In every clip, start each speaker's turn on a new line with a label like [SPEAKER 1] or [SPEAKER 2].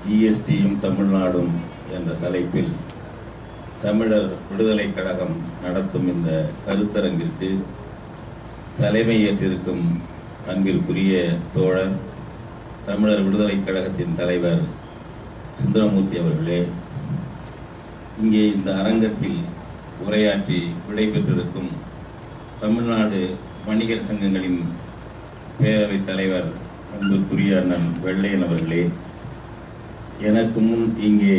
[SPEAKER 1] ஜிஎஸ்டியும் தமிழ்நாடும் என்ற தலைப்பில் தமிழர் விடுதலைக் கழகம் நடத்தும் இந்த கருத்தரங்கிற்கு தலைமை ஏற்றிருக்கும் அன்பிற்குரிய தோழர் தமிழர் விடுதலைக் கழகத்தின் தலைவர் சுந்தரமூர்த்தி அவர்களே இங்கே இந்த அரங்கத்தில் உரையாற்றி விடைபெற்றிருக்கும் தமிழ்நாடு வணிகர் சங்கங்களின் பேரவைத் தலைவர் அன்புக்குரிய அண்ணன் வெள்ளையன் அவர்களே எனக்கு முன் இங்கே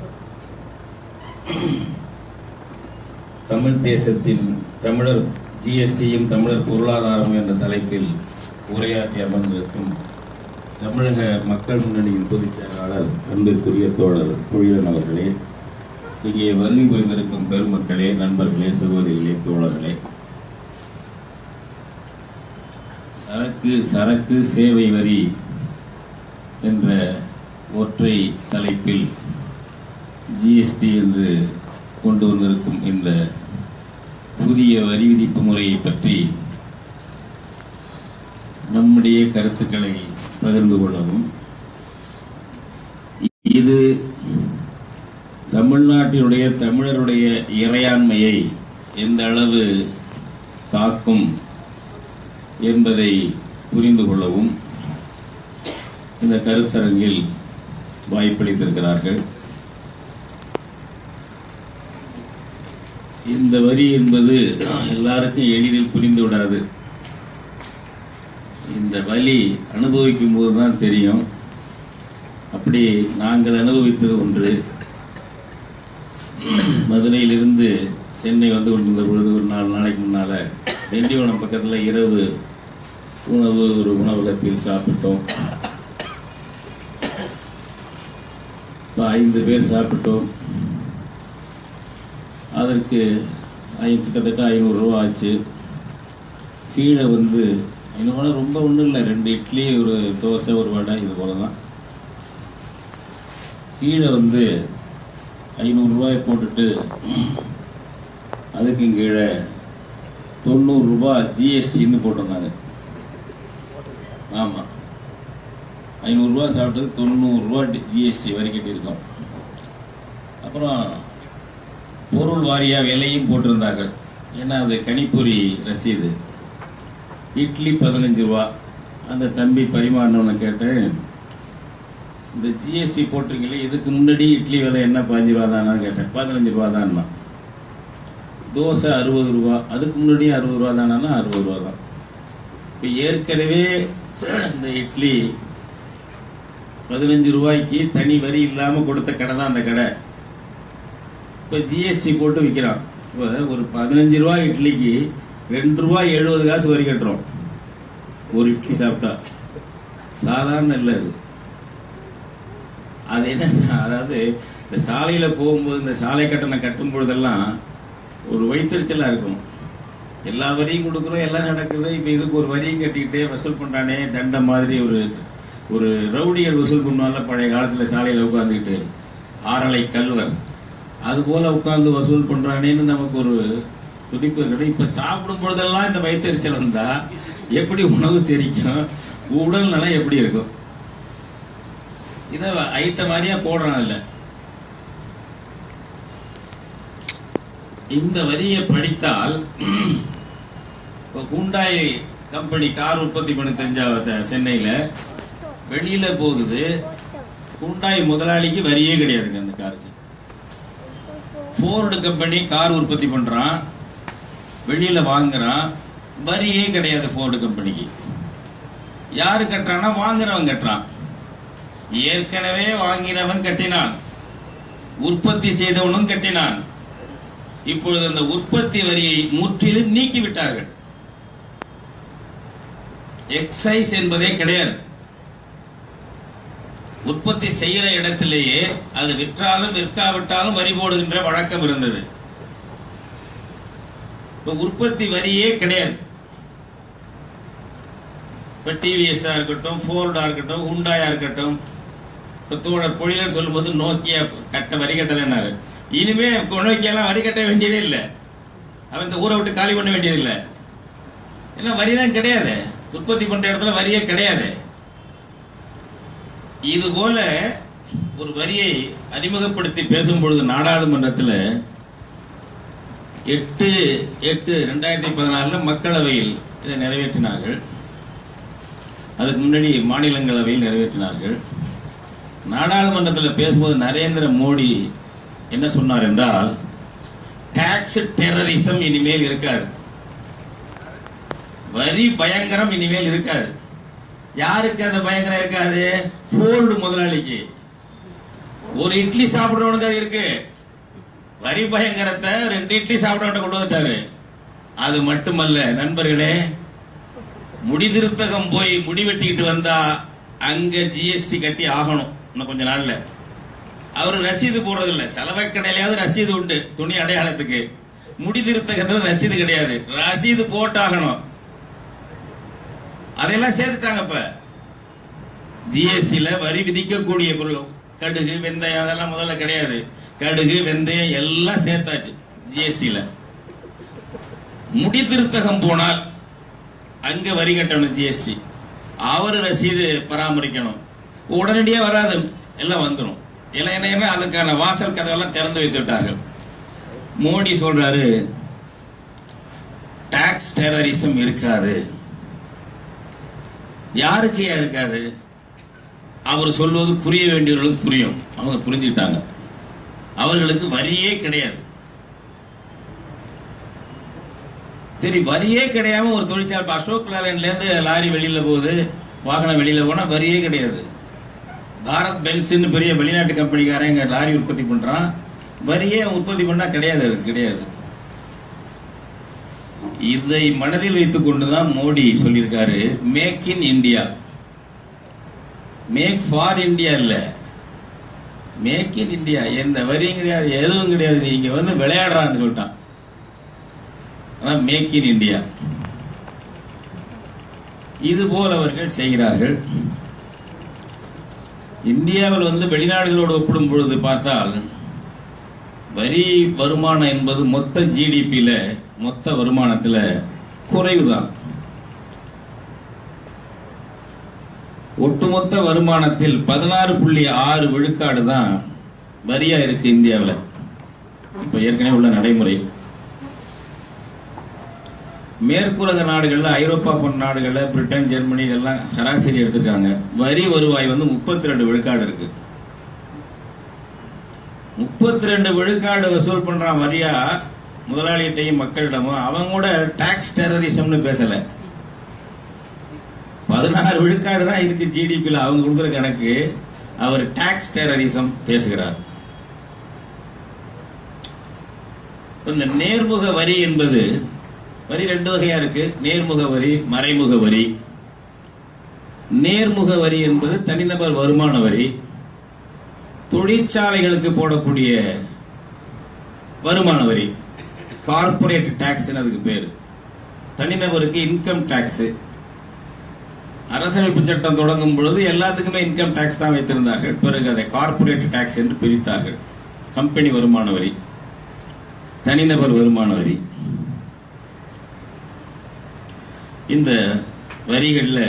[SPEAKER 1] தமிழ் தேசத்தின் தமிழர் ஜிஎஸ்டியும் தமிழர் பொருளாதாரம் என்ற தலைப்பில் உரையாற்றி அமர்ந்திருக்கும் தமிழக மக்கள் முன்னணியின் பொதுச் செயலாளர் அன்பிற்குரிய தோழர் புழியன் அவர்களே இங்கே வருகை புரிந்திருக்கும் பெருமக்களே நண்பர்களே சகோதரிகளே தோழர்களே சரக்கு சரக்கு சேவை வரி என்ற ஒற்றை தலைப்பில் ஜிஎஸ்டி என்று கொண்டு வந்திருக்கும் இந்த புதிய வரி விதிப்பு முறையை பற்றி நம்முடைய கருத்துக்களை பகிர்ந்து கொள்ளவும் இது தமிழ்நாட்டினுடைய தமிழருடைய இறையாண்மையை எந்த அளவு தாக்கும் என்பதை புரிந்து கொள்ளவும் இந்த கருத்தரங்கில் வாய்ப்பளித்திருக்கிறார்கள் இந்த வரி என்பது எல்லாருக்கும் எளிதில் புரிந்து விடாது இந்த வலி அனுபவிக்கும் போது தான் தெரியும் அப்படி நாங்கள் அனுபவித்தது ஒன்று மதுரையிலிருந்து சென்னை வந்து கொண்டிருந்த பொழுது ஒரு நாலு நாளைக்கு முன்னால் திண்டிவனம் பக்கத்தில் இரவு உணவு ஒரு உணவகத்தில் சாப்பிட்டோம் இப்போ ஐந்து பேர் சாப்பிட்டோம் அதற்கு ஐ கிட்டத்தட்ட ஐநூறுரூவா ஆச்சு கீழே வந்து ஐநூறுரூவா ரொம்ப ஒன்றும் இல்லை ரெண்டு இட்லி ஒரு தோசை ஒரு வடை இது போல தான் கீழே வந்து ஐநூறுரூவாய் போட்டுட்டு அதுக்கு கீழே தொண்ணூறுரூபா ஜிஎஸ்டின்னு போட்டிருந்தாங்க ஆமாம் ஐநூறுரூவா சாப்பிட்டது தொண்ணூறுரூவா ஜிஎஸ்டி வரி கட்டியிருக்கோம் அப்புறம் பொருள் வாரியாக விலையும் போட்டிருந்தார்கள் ஏன்னா அது கணிப்பொறி ரசீது இட்லி பதினஞ்சு ரூபா அந்த தம்பி பரிமாறினவனை கேட்டேன் இந்த ஜிஎஸ்டி போட்டிருக்கீங்களே இதுக்கு முன்னாடி இட்லி விலை என்ன பதினஞ்சு ரூபா தானான்னு கேட்டேன் பதினஞ்சு ரூபா தான்னா தோசை அறுபது ரூபா அதுக்கு முன்னாடியும் அறுபது ரூபா தானா அறுபது ரூபா தான் இப்போ ஏற்கனவே இந்த இட்லி பதினஞ்சு ரூபாய்க்கு தனி வரி இல்லாமல் கொடுத்த கடை தான் அந்த கடை இப்போ ஜிஎஸ்டி போட்டு விற்கிறான் இப்போ ஒரு பதினஞ்சு ரூபா இட்லிக்கு ரெண்டு ரூபா எழுபது காசு வரி கட்டுறோம் ஒரு இட்லி சாப்பிட்டா சாதாரண இல்லை அது அது என்ன அதாவது இந்த சாலையில் போகும்போது இந்த சாலை கட்டணம் கட்டும் பொழுதெல்லாம் ஒரு வயிற்றுச்சலாக இருக்கும் எல்லா வரியும் கொடுக்குறோம் எல்லாம் நடக்குது இப்போ இதுக்கு ஒரு வரியும் கட்டிக்கிட்டே வசூல் பண்ணுறானே தண்டை மாதிரி ஒரு ஒரு ரவுடிகள் வசூல் பண்ணுவாங்கல்ல பழைய காலத்தில் சாலையில் உட்காந்துக்கிட்டு ஆறலை கல்வர் அது போல் உட்காந்து வசூல் பண்ணுறானேன்னு நமக்கு ஒரு துடிப்பு இருக்குது இப்போ சாப்பிடும் பொழுதெல்லாம் இந்த வயிற்றுச்சல் வந்தால் எப்படி உணவு செரிக்கும் உடல் நலம் எப்படி இருக்கும் இதை ஐட்டம் மாதிரியா போடுறான் அதில் இந்த வரியை படித்தால் இப்போ ஹூண்டாய் கம்பெனி கார் உற்பத்தி பண்ணி தஞ்சா சென்னையில் வெளியில் போகுது ஹூண்டாய் முதலாளிக்கு வரியே கிடையாதுங்க அந்த காருக்கு ஃபோர்டு கம்பெனி கார் உற்பத்தி பண்ணுறான் வெளியில் வாங்குறான் வரியே கிடையாது ஃபோர்டு கம்பெனிக்கு யார் கட்டுறான்னா வாங்குறவன் கட்டுறான் ஏற்கனவே வாங்கினவன் கட்டினான் உற்பத்தி செய்தவனும் கட்டினான் இப்பொழுது அந்த உற்பத்தி வரியை முற்றிலும் நீக்கி விட்டார்கள் எக்ஸைஸ் என்பதே கிடையாது உற்பத்தி செய்யற இடத்திலேயே அது விற்றாலும் விற்காவிட்டாலும் வரி போடுகின்ற வழக்கம் இருந்தது இப்ப உற்பத்தி வரியே கிடையாது இப்ப டிவிஎஸ்ஸா இருக்கட்டும் ஃபோர்டா இருக்கட்டும் ஹுண்டாயா இருக்கட்டும் இப்ப தோழர் பொழிலர் சொல்லும்போது நோக்கியா கட்ட வரி கட்டலைன்னாரு இனிமே நோக்கியெல்லாம் வரி கட்ட வேண்டியதே இல்லை அவன் இந்த ஊரை விட்டு காலி பண்ண வேண்டியது இல்லை ஏன்னா வரி தான் கிடையாது உற்பத்தி பண்ற இடத்துல வரியே கிடையாது இது போல ஒரு வரியை அறிமுகப்படுத்தி பேசும் பொழுது நாடாளுமன்றத்தில் எட்டு எட்டு ரெண்டாயிரத்தி பதினாலில் மக்களவையில் இதை நிறைவேற்றினார்கள் அதுக்கு முன்னாடி மாநிலங்களவையில் நிறைவேற்றினார்கள் நாடாளுமன்றத்தில் பேசும்போது நரேந்திர மோடி என்ன சொன்னார் என்றால் டாக்ஸ் டெரரிசம் இனிமேல் இருக்காது வரி பயங்கரம் இனிமேல் இருக்காது யாருக்கு அந்த பயங்கரம் இருக்காது ஃபோல்டு முதலாளிக்கு ஒரு இட்லி சாப்பிடுறவனுக்கு அது இருக்கு வரி பயங்கரத்தை ரெண்டு இட்லி சாப்பிடவன்ட்ட கொண்டு வந்துட்டாரு அது மட்டுமல்ல நண்பர்களே முடிதிருத்தகம் போய் முடி வெட்டிக்கிட்டு வந்தா அங்க ஜிஎஸ்டி கட்டி ஆகணும் இன்னும் கொஞ்ச நாள்ல அவர் ரசீது போடுறது இல்ல சலவை கடையிலாவது ரசீது உண்டு துணி அடையாளத்துக்கு முடிதிருத்தகத்துல ரசீது கிடையாது ரசீது போட்டாகணும் அதையெல்லாம் சேர்த்துட்டாங்க இப்ப ஜிஎஸ்டில வரி விதிக்கக்கூடிய பொருள் கடுகு வெந்தயம் அதெல்லாம் முதல்ல கிடையாது கடுகு வெந்தயம் எல்லாம் சேர்த்தாச்சு ஜிஎஸ்டில முடிதிருத்தகம் போனால் அங்க வரி கட்டணும் ஜிஎஸ்டி அவர் ரசீது பராமரிக்கணும் உடனடியா வராது எல்லாம் வந்துடும் எல்லாம் என்ன என்ன அதுக்கான வாசல் கதவெல்லாம் திறந்து வைத்து விட்டார்கள் மோடி சொல்றாரு டாக்ஸ் டெரரிசம் இருக்காது யாருக்கு ஏன் இருக்காது அவர் சொல்வது புரிய வேண்டியவர்களுக்கு புரியும் அவங்க புரிஞ்சுக்கிட்டாங்க அவர்களுக்கு வரியே கிடையாது சரி வரியே கிடையாம ஒரு தொழிற்சாலை இப்ப அசோக் லேலண்ட்ல இருந்து லாரி வெளியில போகுது வாகனம் வெளியில போனா வரியே கிடையாது பாரத் பென்ஸ்னு பெரிய வெளிநாட்டு கம்பெனிக்காரன் இங்க லாரி உற்பத்தி பண்றான் வரியே உற்பத்தி பண்ணா கிடையாது அதுக்கு கிடையாது இதை மனதில் வைத்துக் கொண்டுதான் மோடி சொல்லியிருக்காரு make in India make for India இல்ல மேக் இன் இந்தியா எந்த வரியும் கிடையாது எதுவும் கிடையாது நீங்க வந்து விளையாடுறான்னு சொல்லிட்டான் அதான் மேக் இன் இந்தியா இது போல் அவர்கள் செய்கிறார்கள் இந்தியாவில் வந்து வெளிநாடுகளோடு ஒப்பிடும் பொழுது பார்த்தால் வரி வருமானம் என்பது மொத்த ஜிடிபியில மொத்த வருமானத்துல குறைவுதான் ஒட்டுமொத்த வருமானத்தில் பதினாறு புள்ளி ஆறு விழுக்காடு தான் வரியா இருக்கு இந்தியாவில் இப்ப ஏற்கனவே உள்ள நடைமுறை மேற்குலக நாடுகள்ல ஐரோப்பா போன்ற நாடுகள்ல பிரிட்டன் ஜெர்மனி இதெல்லாம் சராசரி எடுத்திருக்காங்க வரி வருவாய் வந்து முப்பத்தி ரெண்டு விழுக்காடு இருக்கு முப்பத்தி ரெண்டு விழுக்காடு வசூல் பண்றான் வரியா முதலாளிகிட்டையும் மக்களிடமும் அவன் கூட டாக்ஸ் டெரரிசம்னு பேசல பதினாறு விழுக்காடு தான் இருக்கு ஜிடிபியில் அவங்க கொடுக்குற கணக்கு அவர் டாக்ஸ் டெரரிசம் பேசுகிறார் இப்ப இந்த நேர்முக வரி என்பது வரி ரெண்டு வகையா இருக்கு நேர்முக வரி மறைமுக வரி நேர்முக வரி என்பது தனிநபர் வருமான வரி தொழிற்சாலைகளுக்கு போடக்கூடிய வருமான வரி கார்ப்பரேட் டாக்ஸ்னு அதுக்கு பேர் தனிநபருக்கு இன்கம் டாக்ஸ் அரசமைப்பு சட்டம் தொடங்கும் பொழுது எல்லாத்துக்குமே இன்கம் டாக்ஸ் தான் வைத்திருந்தார்கள் பிறகு அதை கார்ப்பரேட் டாக்ஸ் என்று பிரித்தார்கள் கம்பெனி வருமான வரி தனிநபர் வருமான வரி இந்த வரிகளில்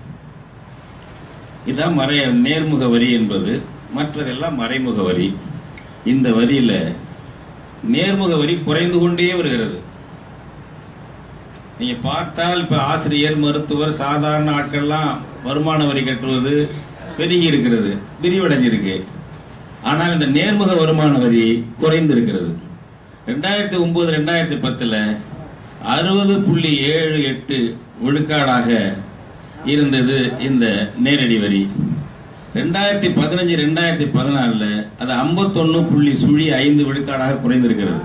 [SPEAKER 1] இதான் மறை நேர்முக வரி என்பது மற்றதெல்லாம் மறைமுக வரி இந்த வரியில நேர்முக வரி குறைந்து கொண்டே வருகிறது நீங்க பார்த்தால் இப்ப ஆசிரியர் மருத்துவர் சாதாரண ஆட்கள்லாம் வருமான வரி கட்டுவது பெருகி இருக்கிறது விரிவடைஞ்சிருக்கு ஆனால் இந்த நேர்முக வருமான வரி குறைந்து இருக்கிறது ரெண்டாயிரத்தி ஒன்பது ரெண்டாயிரத்தி பத்துல அறுபது புள்ளி ஏழு எட்டு விழுக்காடாக இருந்தது இந்த நேரடி வரி ரெண்டாயிரத்தி பதினஞ்சு ரெண்டாயிரத்தி பதினாலுல அது ஐம்பத்தொன்னு புள்ளி சுழி ஐந்து விழுக்காடாக குறைந்திருக்கிறது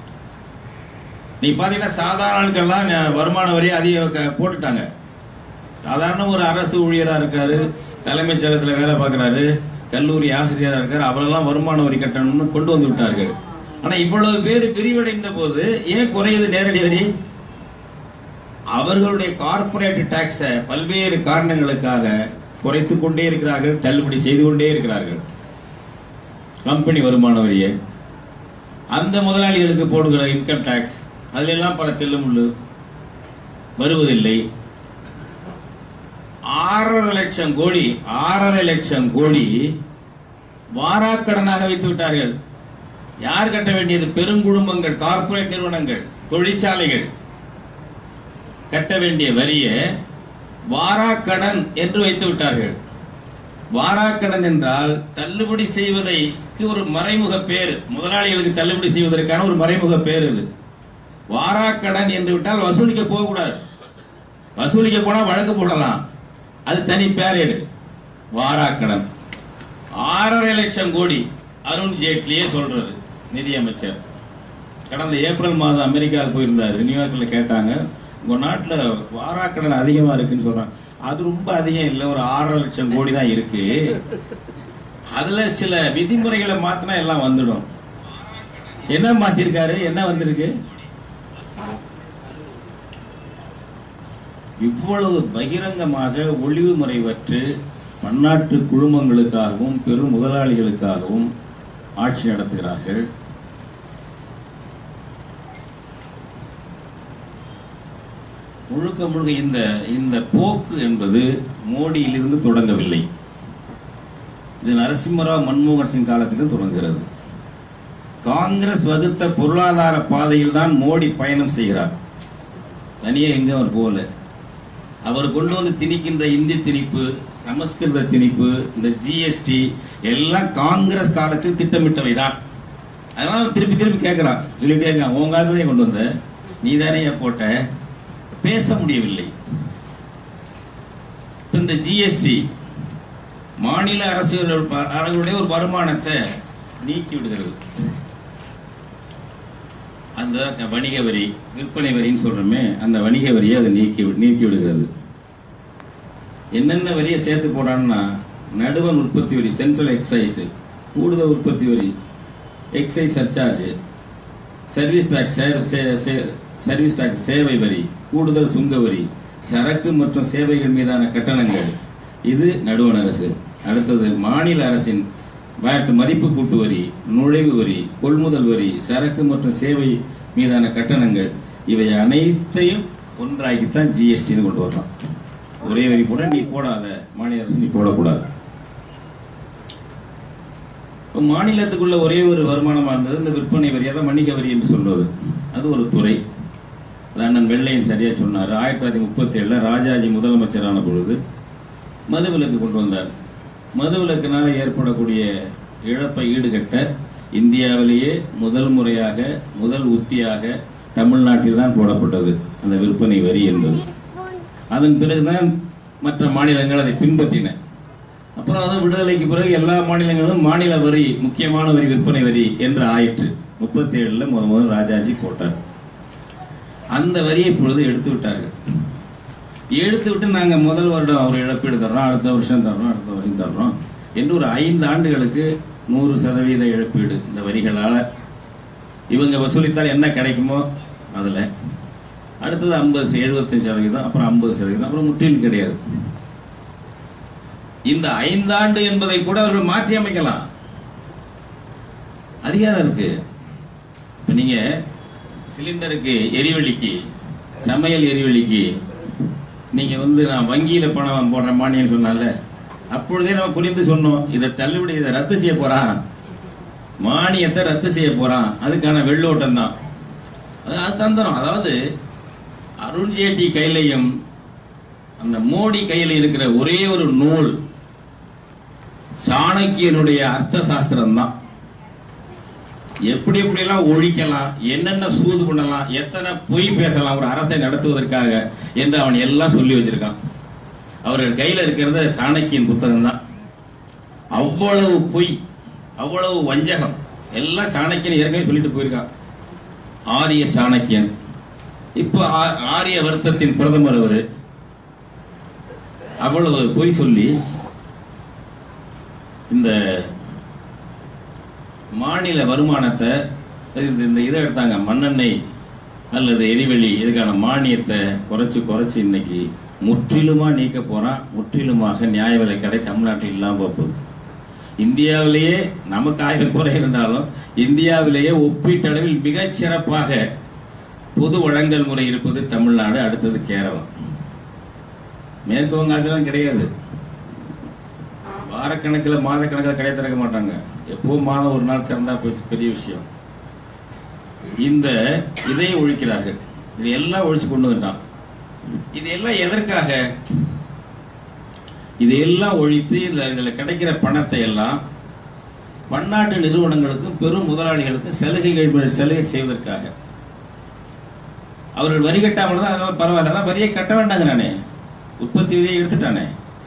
[SPEAKER 1] நீ பாத்தீங்கன்னா சாதாரண ஆட்கள்லாம் ந- வருமான வரி அதிக க- போட்டுட்டாங்க சாதாரண ஒரு அரசு ஊழியரா இருக்காரு தலைமைச் செயலகத்துல வேலை பார்க்கறாரு கல்லூரி ஆசிரியரா இருக்காரு அவரெல்லாம் வருமான வரி கட்டணம்னு கொண்டு வந்து விட்டார்கள் ஆனா இவ்வளவு பேர் விரிவடைந்த போது ஏன் குறையுது நேரடி வரி அவர்களுடைய கார்ப்பரேட் டாக்ஸை பல்வேறு காரணங்களுக்காக குறைத்து கொண்டே இருக்கிறார்கள் தள்ளுபடி செய்து கொண்டே இருக்கிறார்கள் கம்பெனி வருமான வரியை அந்த முதலாளிகளுக்கு போடுகிற இன்கம் டாக்ஸ் அதுல எல்லாம் பல தில்லுமுள்ளு வருவதில்லை ஆறரை லட்சம் கோடி ஆறரை லட்சம் கோடி வாராக்கடனாக வைத்து விட்டார்கள் யார் கட்ட வேண்டியது பெருங்குழுமங்கள் கார்ப்பரேட் நிறுவனங்கள் தொழிற்சாலைகள் கட்ட வேண்டிய வரியை வாராக்கடன் என்று வைத்து விட்டார்கள் வாராக்கடன் என்றால் தள்ளுபடி செய்வதைக்கு ஒரு மறைமுக பேர் முதலாளிகளுக்கு தள்ளுபடி செய்வதற்கான ஒரு மறைமுக பேர் இது வாராக்கடன் என்று விட்டால் வசூலிக்க போகக்கூடாது வசூலிக்க போனா வழக்கு போடலாம் அது தனி பேரேடு வாராக்கடன் ஆறரை லட்சம் கோடி அருண் ஜேட்லியே சொல்றது நிதியமைச்சர் கடந்த ஏப்ரல் மாதம் அமெரிக்காவுக்கு போயிருந்தாரு நியூயார்க்கில் கேட்டாங்க உங்க நாட்டில் வாராக்கடன் அதிகமா இருக்குன்னு சொல்றாங்க அது ரொம்ப அதிகம் இல்லை ஒரு ஆறரை லட்சம் கோடி தான் இருக்கு அதுல சில விதிமுறைகளை மாத்தினா எல்லாம் வந்துடும் என்ன மாத்திருக்காரு என்ன வந்திருக்கு இவ்வளவு பகிரங்கமாக ஒளிவு முறைவற்று பன்னாட்டு குழுமங்களுக்காகவும் பெரும் முதலாளிகளுக்காகவும் ஆட்சி நடத்துகிறார்கள் முழுக்க முழுக்க இந்த இந்த போக்கு என்பது மோடியிலிருந்து தொடங்கவில்லை இது நரசிம்மராவ் மன்மோகன் சிங் காலத்திலிருந்து தொடங்குகிறது காங்கிரஸ் வகுத்த பொருளாதார பாதையில் தான் மோடி பயணம் செய்கிறார் தனியே எங்க அவர் போகல அவர் கொண்டு வந்து திணிக்கின்ற இந்தி திணிப்பு சமஸ்கிருத திணிப்பு இந்த ஜிஎஸ்டி எல்லாம் காங்கிரஸ் காலத்தில் திட்டமிட்டவை தான் அதெல்லாம் அவன் திருப்பி திருப்பி கேட்குறான் சொல்லிட்டே இருக்கான் உன் காலத்துல கொண்டு வந்த நீ தானே போட்ட பேச முடியவில்லை இப்ப இந்த ஜிஎஸ்டி மாநில அரசுகளுடைய ஒரு வருமானத்தை நீக்கி விடுகிறது அந்த வணிக வரி விற்பனை வரின்னு சொல்றோமே அந்த வணிக வரியை அதை நீக்கி வி- நீக்கி விடுகிறது என்னென்ன வரியை சேர்த்து போடான்னா நடுவன் உற்பத்தி வரி சென்ட்ரல் எக்ஸைஸ் கூடுதல் உற்பத்தி வரி excise surcharge service tax service tax சேவை வரி கூடுதல் சுங்க வரி சரக்கு மற்றும் சேவைகள் மீதான கட்டணங்கள் இது நடுவண் அரசு அடுத்தது மாநில அரசின் வேட் மதிப்பு கூட்டு வரி நுழைவு வரி கொள்முதல் வரி சரக்கு மற்றும் சேவை மீதான கட்டணங்கள் இவை அனைத்தையும் ஒன்றாக்கித்தான் ஜிஎஸ்டின்னு கொண்டு வரலாம் ஒரே வரி போட நீ போடாத மாநில அரசு நீ போடக்கூடாது இப்ப மாநிலத்துக்குள்ள ஒரே ஒரு வருமானமா இருந்தது இந்த விற்பனை வரி அதான் வணிக வரி என்று சொல்வது அது ஒரு துறை அது அண்ணன் வெள்ளையன் சரியா சொன்னார் ஆயிரத்தி தொள்ளாயிரத்தி முப்பத்தி ஏழுல ராஜாஜி முதலமைச்சரான பொழுது மதுவிலக்கு கொண்டு வந்தார் மதுவிலக்கினால ஏற்படக்கூடிய இழப்பை ஈடுகட்ட இந்தியாவிலேயே முதல் முறையாக முதல் உத்தியாக தமிழ்நாட்டில் தான் போடப்பட்டது அந்த விற்பனை வரி என்பது அதன் பிறகுதான் மற்ற மாநிலங்கள் அதை பின்பற்றின அப்புறம் அது விடுதலைக்கு பிறகு எல்லா மாநிலங்களும் மாநில வரி முக்கியமான வரி விற்பனை வரி என்று ஆயிற்று முப்பத்தி ஏழுல முத முதல் ராஜாஜி போட்டார் அந்த வரியை இப்பொழுது எடுத்து விட்டார்கள் எடுத்து விட்டு நாங்க முதல் வருடம் ஒரு இழப்பீடு தர்றோம் அடுத்த வருஷம் தர்றோம் அடுத்த வருஷம் தர்றோம் என்று ஒரு ஐந்து ஆண்டுகளுக்கு நூறு சதவீத இழப்பீடு இந்த வரிகளால இவங்க வசூலித்தால் என்ன கிடைக்குமோ அதுல அடுத்தது ஐம்பது எழுபத்தஞ்சு சதவீதம் அப்புறம் ஐம்பது சதவீதம் அப்புறம் முற்றிலும் கிடையாது இந்த ஐந்தாண்டு என்பதை கூட அவர்கள் மாற்றி அமைக்கலாம் அதிகாரம் இருக்கு இப்ப நீங்க சிலிண்டருக்கு எரிவளிக்கு சமையல் எரிவளிக்கு நீங்க வந்து நான் வங்கியில பணம் போடுறேன் மானியம் சொன்னால அப்பொழுதே நம்ம புரிந்து சொன்னோம் இதை தள்ளுபடி இதை ரத்து செய்ய போறான் மானியத்தை ரத்து செய்ய போறான் அதுக்கான வெள்ளோட்டம் தான் அது அது தந்திரம் அதாவது அருண்ஜேட்லி கையிலையும் அந்த மோடி கையில இருக்கிற ஒரே ஒரு நூல் சாணக்கியனுடைய அர்த்த சாஸ்திரம் தான் எப்படி எப்படியெல்லாம் ஒழிக்கலாம் என்னென்ன சூது பண்ணலாம் எத்தனை பொய் பேசலாம் ஒரு அரசை நடத்துவதற்காக என்று அவன் எல்லாம் சொல்லி வச்சிருக்கான் அவர்கள் கையில இருக்கிறது சாணக்கியன் புத்தகம் தான் அவ்வளவு பொய் அவ்வளவு வஞ்சகம் எல்லாம் சாணக்கியன் ஏற்கனவே சொல்லிட்டு போயிருக்கான் ஆரிய சாணக்கியன் இப்போ ஆ- ஆரிய வருத்தத்தின் பிரதமர் அவரு அவ்வளவு பொய் சொல்லி இந்த மாநில வருமானத்தை இந்த இந்த இதை எடுத்தாங்க மண்ணெண்ணெய் அல்லது எரிவெளி இதுக்கான மானியத்தை குறைச்சு குறைச்சு இன்னைக்கு முற்றிலுமா நீக்க போறான் முற்றிலுமாக நியாய விலை கடை தமிழ்நாட்டில் இல்லாம போகுது இந்தியாவிலேயே நமக்கு ஆயிரம் குறை இருந்தாலும் இந்தியாவிலேயே ஒப்பீட்டளவில் மிகச் சிறப்பாக பொது வழங்கல் முறை இருப்பது தமிழ்நாடு அடுத்தது கேரளம் மேற்கு வங்காளத்திலாம் கிடையாது வாரக்கணக்கில் மாதக்கணக்கில் கடை திறக்க மாட்டாங்க எப்பவும் மாதம் ஒரு நாள் திறந்தா போச்சு பெரிய விஷயம் இந்த இதை ஒழிக்கிறார்கள் இது எல்லாம் ஒழிச்சு கொண்டு வந்துட்டான் இது எல்லாம் எதற்காக இதையெல்லாம் ஒழித்து இதில் இதில் கிடைக்கிற பணத்தை எல்லாம் பன்னாட்டு நிறுவனங்களுக்கும் பெரும் முதலாளிகளுக்கும் சலுகைகள் மேல் சலுகை செய்வதற்காக அவர்கள் வரி கட்டாமல் தான் அதனால பரவாயில்ல ஆனால் வரியை கட்ட வேண்டாங்க நானே உற்பத்தி விதியை எடுத்துட்டானே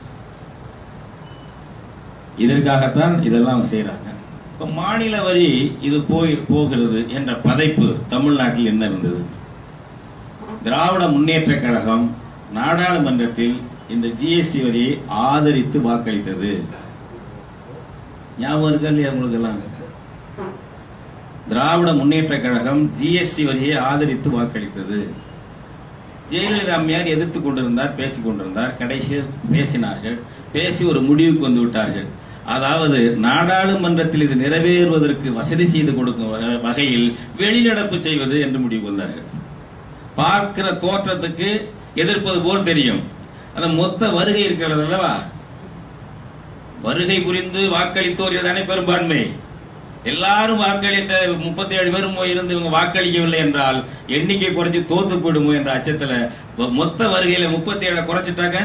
[SPEAKER 1] இதற்காகத்தான் இதெல்லாம் அவங்க செய்கிறாங்க இப்போ மாநில வரி இது போய் போகிறது என்ற பதைப்பு தமிழ்நாட்டில் என்ன இருந்தது திராவிட முன்னேற்ற கழகம் நாடாளுமன்றத்தில் இந்த ஜிஎஸ்டி வரியை ஆதரித்து வாக்களித்தது ஞாபகம் இருக்கா இல்லையா உங்களுக்கெல்லாம் திராவிட முன்னேற்ற கழகம் ஜிஎஸ்டி வரியை ஆதரித்து வாக்களித்தது ஜெயலலிதா அம்மையார் எதிர்த்து கொண்டிருந்தார் பேசிக் கொண்டிருந்தார் கடைசியில் பேசினார்கள் பேசி ஒரு முடிவுக்கு வந்து விட்டார்கள் அதாவது நாடாளுமன்றத்தில் இது நிறைவேறுவதற்கு வசதி செய்து கொடுக்கும் வக- வகையில் வெளிநடப்பு செய்வது என்று முடிவு வந்தார்கள் பார்க்கிற தோற்றத்துக்கு எதிர்ப்பது போல் தெரியும் அந்த மொத்த வருகை இருக்கிறது அல்லவா வருகை புரிந்து வாக்களித்தோர் தானே பெரும்பான்மை எல்லாரும் வாக்களித்த முப்பத்தி ஏழு பேரும் போய் இருந்து இவங்க வாக்களிக்கவில்லை என்றால் எண்ணிக்கை குறைஞ்சு தோத்து போயிடுமோ என்ற அச்சத்துல மொ- மொத்த வருகையில முப்பத்தி ஏழை குறைச்சிட்டாங்க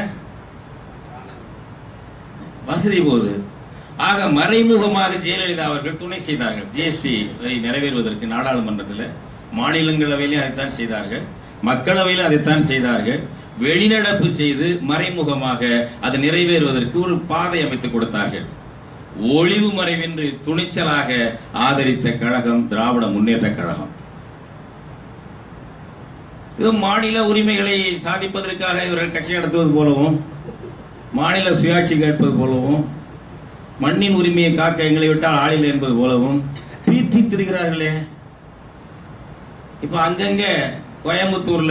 [SPEAKER 1] வசதி போகுது ஆக மறைமுகமாக ஜெயலலிதா அவர்கள் துணை செய்தார்கள் ஜிஎஸ்டி வரி நிறைவேறுவதற்கு நாடாளுமன்றத்தில் மாநிலங்களவையிலும் அதைத்தான் செய்தார்கள் மக்களவையிலும் அதைத்தான் செய்தார்கள் வெளிநடப்பு செய்து மறைமுகமாக அது நிறைவேறுவதற்கு ஒரு பாதை அமைத்து கொடுத்தார்கள் ஒளிவு மறைவின்றி துணிச்சலாக ஆதரித்த கழகம் திராவிட முன்னேற்ற கழகம் இது மாநில உரிமைகளை சாதிப்பதற்காக இவர்கள் கட்சி நடத்துவது போலவும் மாநில சுயாட்சி கேட்பது போலவும் மண்ணின் உரிமையை காக்க எங்களை விட்டால் ஆளில்லை என்பது போலவும் பீத்தி திரிகிறார்களே இப்ப அங்கங்க கோயம்புத்தூர்ல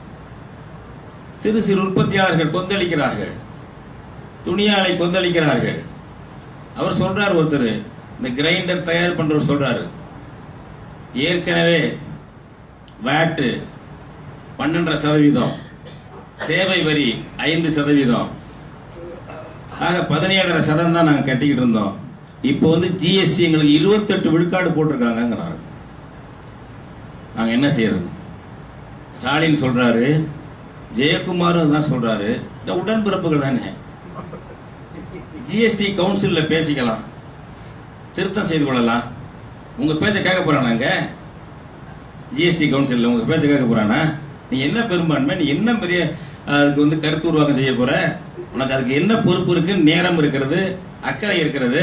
[SPEAKER 1] சிறு சிறு உற்பத்தியாளர்கள் கொந்தளிக்கிறார்கள் துணியாலை கொந்தளிக்கிறார்கள் அவர் சொல்றார் ஒருத்தர் இந்த கிரைண்டர் தயார் பண்றவர் சொல்றாரு ஏற்கனவே வேட்டு பன்னெண்டரை சதவீதம் சேவை வரி ஐந்து சதவீதம் ஆக பதினேழரை சதம் தான் நாங்கள் கட்டிக்கிட்டு இருந்தோம் இப்போ வந்து ஜிஎஸ்டி எங்களுக்கு இருபத்தெட்டு விழுக்காடு போட்டிருக்காங்கங்கிறாங்க நாங்கள் என்ன செய்யறது ஸ்டாலின் சொல்றாரு ஜெயக்குமாரும் தான் சொல்றாரு இந்த உடன்பிறப்புகள் தானே ஜிஎஸ்டி கவுன்சில்ல பேசிக்கலாம் திருத்தம் செய்து கொள்ளலாம் உங்க பேச்சை கேட்க போறானாங்க ஜிஎஸ்டி கவுன்சில்ல உங்க பேச்சை கேட்க போறானா நீ என்ன பெரும்பான்மை நீ என்ன பெரிய அஹ், அதுக்கு வந்து கருத்து உருவாக்கம் செய்ய போற உனக்கு அதுக்கு என்ன பொறுப்பு இருக்கு நேரம் இருக்கிறது அக்கறை இருக்கிறது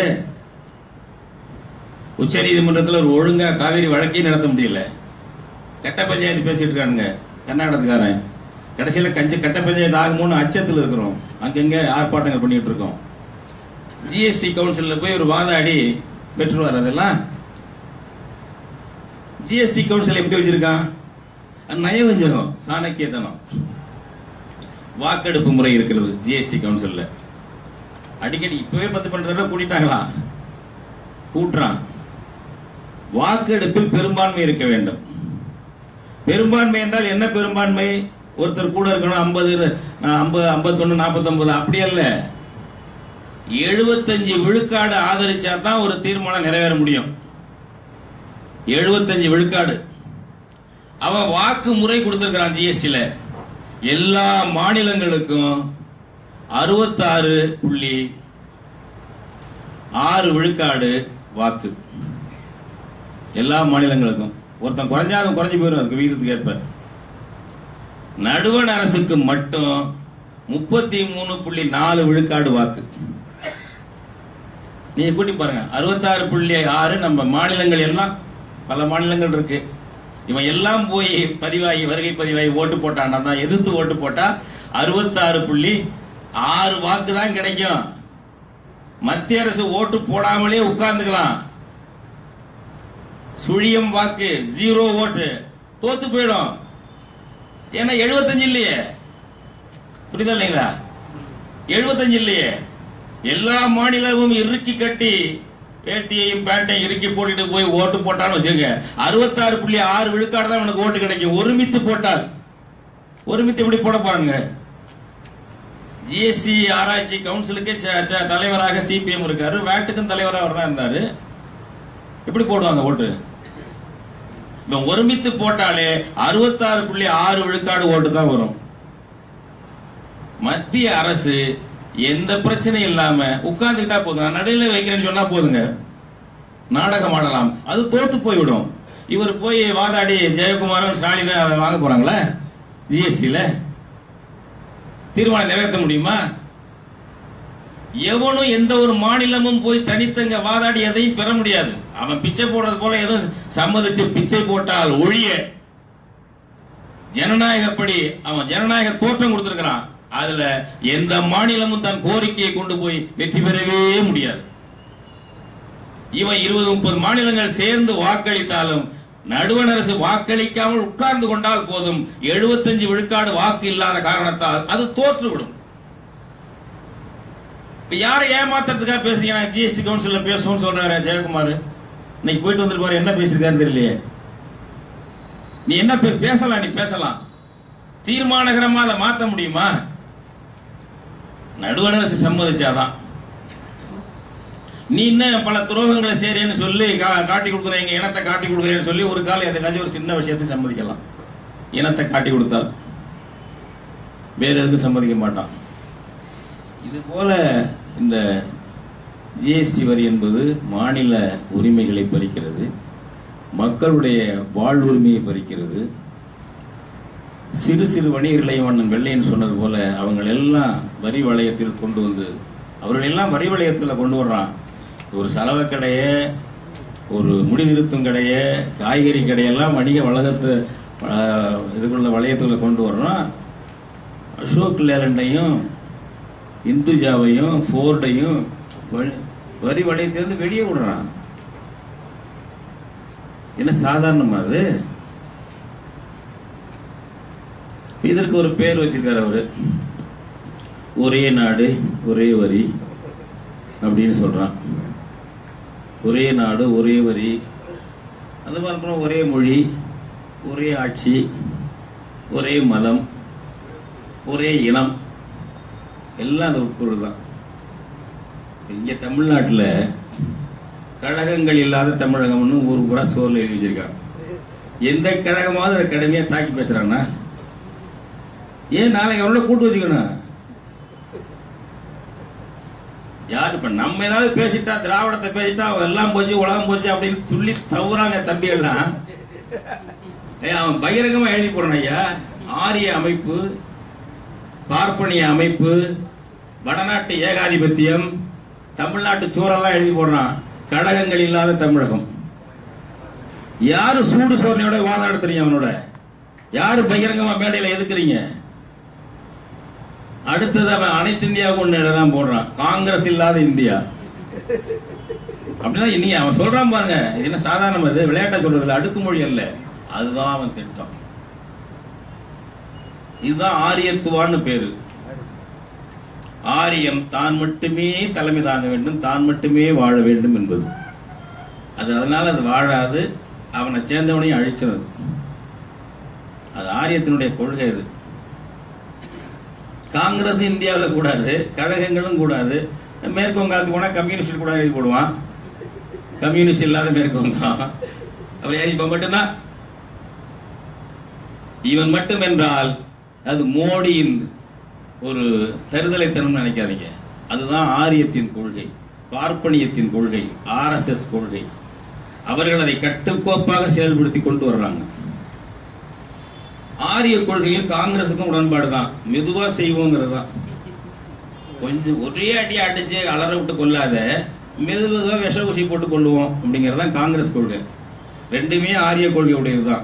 [SPEAKER 1] உச்ச நீதிமன்றத்தில் ஒரு ஒழுங்கா காவேரி வழக்கையும் நடத்த முடியல கட்ட பஞ்சாயத்து பேசிட்டு இருக்கானுங்க கர்நாடகத்துக்காரன் கடைசியில் கஞ்ச கட்ட பஞ்சாயத்து ஆகுமோன்னு அச்சத்தில் இருக்கிறோம் அங்கங்க ஆர்ப்பாட்டங்கள் பண்ணிட்டு இருக்கோம் ஜிஎஸ்டி கவுன்சிலில் போய் ஒரு வாதாடி பெற்றுவார் அதெல்லாம் ஜிஎஸ்டி கவுன்சில் எப்படி வச்சிருக்கான் அது நயவஞ்சகம் சாணக்கியத்தனம் வாக்கெடுப்பு முறை இருக்கிறது ஜிஎஸ்டி கவுன்சில்ல அடிக்கடி இப்பவே பத்து பன்னெண்டு தடவை கூட்டிட்டாங்களாம் கூட்டுறான் வாக்கெடுப்பில் பெரும்பான்மை இருக்க வேண்டும் பெரும்பான்மை என்றால் என்ன பெரும்பான்மை ஒருத்தர் கூட இருக்கணும் ஐம்பது ஐம்பது ஐம்பத்தொன்னு நாற்பத்தொன்பது அப்படி அல்ல எழுபத்தஞ்சு விழுக்காடு ஆதரிச்சா தான் ஒரு தீர்மானம் நிறைவேற முடியும் எழுபத்தஞ்சு விழுக்காடு அவன் வாக்கு முறை கொடுத்திருக்கிறான் ஜிஎஸ்டில எல்லா மாநிலங்களுக்கும் அறுபத்தாறு புள்ளி ஆறு விழுக்காடு வாக்கு எல்லா மாநிலங்களுக்கும் ஒருத்தன் குறைஞ்சாலும் குறைஞ்சு போயிடும் அதுக்கு விகிதத்துக்கு ஏற்ப நடுவண் அரசுக்கு மட்டும் முப்பத்தி மூணு புள்ளி நாலு விழுக்காடு வாக்கு நீங்க கூட்டி பாருங்க அறுபத்தாறு புள்ளி ஆறு நம்ம மாநிலங்கள் எல்லாம் பல மாநிலங்கள் இருக்கு இவன் எல்லாம் போய் பதிவாகி வருகை பதிவாகி ஓட்டு போட்டான்னா தான் எதிர்த்து ஓட்டு போட்டா அறுபத்தாறு புள்ளி ஆறு வாக்கு தான் கிடைக்கும் மத்திய அரசு ஓட்டு போடாமலே உட்கார்ந்துக்கலாம் சுழியம் வாக்கு ஜீரோ ஓட்டு தோத்து போயிடும் ஏன்னா எழுபத்தஞ்சு இல்லையே புரியுதா இல்லைங்களா எழுபத்தஞ்சு இல்லையே எல்லா மாநிலமும் இறுக்கி கட்டி வேட்டியையும் பேண்டையும் இறுக்கி போட்டுட்டு போய் ஓட்டு போட்டான்னு வச்சுங்க அறுபத்தாறு புள்ளி ஆறு விழுக்காடு தான் உனக்கு ஓட்டு கிடைக்கும் ஒருமித்து போட்டால் ஒருமித்து எப்படி போட போறாங்க ஜிஎஸ்டி ஆராய்ச்சி கவுன்சிலுக்கு ச- ச- தலைவராக சிபிஎம் இருக்காரு வேட்டுக்கும் தலைவராக அவர் தான் இருந்தாரு எப்படி போடுவாங்க ஓட்டு இவன் ஒருமித்து போட்டாலே அறுபத்தாறு புள்ளி ஆறு விழுக்காடு ஓட்டு தான் வரும் மத்திய அரசு எந்த பிரச்சனையும் இல்லாம உட்கார்ந்துக்கிட்டா போதும் நான் நடுவில் வைக்கிறேன்னு சொன்னா போதுங்க நாடகம் ஆடலாம் அது தோத்து போய்விடும் இவர் போய் வாதாடி ஜெயக்குமாரும் ஸ்டாலினும் அதை வாங்க போறாங்களா ஜிஎஸ்டியில் தீர்மானம் நிறைவேற்ற முடியுமா எவனும் எந்த ஒரு மாநிலமும் போய் தனித்தங்க வாதாடி எதையும் பெற முடியாது அவன் பிச்சை போடுறது போல எதுவும் சம்மதிச்சு பிச்சை போட்டால் ஒழிய ஜனநாயகப்படி அவன் ஜனநாயக தோற்றம் கொடுத்திருக்கிறான் அதுல எந்த மாநிலமும் தன் கோரிக்கையை கொண்டு போய் வெற்றி பெறவே முடியாது இவன் இருபது முப்பது மாநிலங்கள் சேர்ந்து வாக்களித்தாலும் நடுவண் அரசு வாக்களிக்காமல் உட்கார்ந்து கொண்டால் போதும் 75 விழுக்காடு வாக்கு இல்லாத காரணத்தால் அது தோற்றுவிடும் இப்ப யாரை ஏமாத்துறதுக்காக பேசுறீங்க நான் ஜிஎஸ்டி கவுன்சில்ல பேசுவோம்னு சொல்றாரு ஜெயக்குமார் இன்னைக்கு போயிட்டு வந்திருப்பாரு என்ன பேசியிருக்காரு தெரியலையே நீ என்ன பே- பேசலாம் நீ பேசலாம் தீர்மானகரமா அதை மாத்த முடியுமா நடுவண் அரசு சம்மதிச்சாதான் நீ இன்னும் பல துரோகங்களை செய்றேன்னு சொல்லி கா- காட்டி கொடுக்குறேன் எங்க இனத்தை காட்டி கொடுக்குறேன்னு சொல்லி ஒரு காலம் எதுக்காச்சும் ஒரு சின்ன விஷயத்தை சம்மதிக்கலாம் இனத்தை காட்டி கொடுத்தால் வேற எதுக்கும் சம்மதிக்க மாட்டான் இது போல இந்த ஜிஎஸ்டி வரி என்பது மாநில உரிமைகளை பறிக்கிறது மக்களுடைய வாழ்வுரிமையை பறிக்கிறது சிறு சிறு வணிகர்களையும் அண்ணன் வெள்ளையன் சொன்னது போல அவங்க எல்லாம் வரி வளையத்தில் கொண்டு வந்து அவர்கள் எல்லாம் வரி வளையத்தில் கொண்டு வர்றான் ஒரு சலவை கடையை ஒரு முடி திருத்தும் கடையை காய்கறி கடையெல்லாம் வணிக வளகத்தை ஆஹ், இதுக்குள்ள வளையத்துக்குள்ள கொண்டு வர்றோம் அசோக் லேலண்டையும் இந்துஜாவையும் ஃபோர்டையும் வ- வரி வளையத்திலிருந்து வெளியே விடுறான் என்ன சாதாரணமா அது இதற்கு ஒரு பேர் வச்சிருக்காரு அவரு ஒரே நாடு ஒரே வரி அப்படின்னு சொல்றான் ஒரே நாடு ஒரே வரி அது மாதிரி அப்புறம் ஒரே மொழி ஒரே ஆட்சி ஒரே மதம் ஒரே இனம் எல்லாம் அந்த உட்பொருள் தான் இங்க தமிழ்நாட்டுல கழகங்கள் இல்லாத தமிழகம்னு ஊர் பூரா சோர்ல எழுதி வச்சிருக்காங்க எந்த கழகமாவது அதை கடுமையா தாக்கி பேசுறான்னா ஏன் நாளைக்கு அவனோட கூட்டு வச்சுக்கணும் யார் இப்ப நம்ம ஏதாவது பேசிட்டா திராவிடத்தை பேசிட்டா அவன் எல்லாம் போச்சு உலகம் போச்சு அப்படின்னு துள்ளி தவறாங்க தம்பி எல்லாம் ஏய், அவன் பகிரங்கமா எழுதி போறான் ஐயா ஆரிய அமைப்பு பார்ப்பனிய அமைப்பு வடநாட்டு ஏகாதிபத்தியம் தமிழ்நாட்டு சோறெல்லாம் எழுதி போடுறான் கழகங்கள் இல்லாத தமிழகம் யாரு சூடு சோதனையோட வாதம் நடத்துறீங்க அவனோட யாரு பகிரங்கமா மேடையில எதுக்குறீங்க அடுத்தது அவன் அனைத்து இந்தியா ஒண்ணு இடம்லாம் போடுறான் காங்கிரஸ் இல்லாத இந்தியா அப்படின்னா நீங்க அவன் சொல்றான் பாருங்க இது என்ன சாதாரணம் அது விளையாட்டா சொல்றதுல அடுக்குமொழி அல்ல அதுதான் அவன் திட்டம் இதுதான் ஆரியத்துவான்னு பேரு ஆரியம் தான் மட்டுமே தலைமை தாங்க வேண்டும் தான் மட்டுமே வாழ வேண்டும் என்பது அது அதனால அது வாழாது அவனை சேர்ந்தவனையும் அழிச்சிருது அது ஆரியத்தினுடைய கொள்கை அது காங்கிரஸ் இந்தியாவில் கூடாது கழகங்களும் கூடாது மேற்கு வங்காளத்துக்கு போனால் கம்யூனிஸ்ட் கூட எழுதி போடுவான் கம்யூனிஸ்ட் இல்லாத மேற்கு வங்கம் அவர் யார் இப்போ மட்டும்தான் இவன் மட்டும் என்றால் அது மோடியின் ஒரு தருதலைத்தனம் நினைக்காதீங்க அதுதான் ஆரியத்தின் கொள்கை பார்ப்பனியத்தின் கொள்கை ஆர்எஸ்எஸ் கொள்கை அவர்கள் அதை கட்டுக்கோப்பாக செயல்படுத்தி கொண்டு வர்றாங்க ஆரிய கொள்கையில் காங்கிரஸுக்கும் உடன்பாடு தான் மெதுவா செய்வோங்கிறது தான் கொஞ்சம் ஒரே அடி அடிச்சு அலற விட்டு கொள்ளாத மெது மெதுவா விஷ ஊசி போட்டு கொள்ளுவோம் அப்படிங்கிறது தான் காங்கிரஸ் கொள்கை ரெண்டுமே ஆரிய கொள்கை உடையது தான்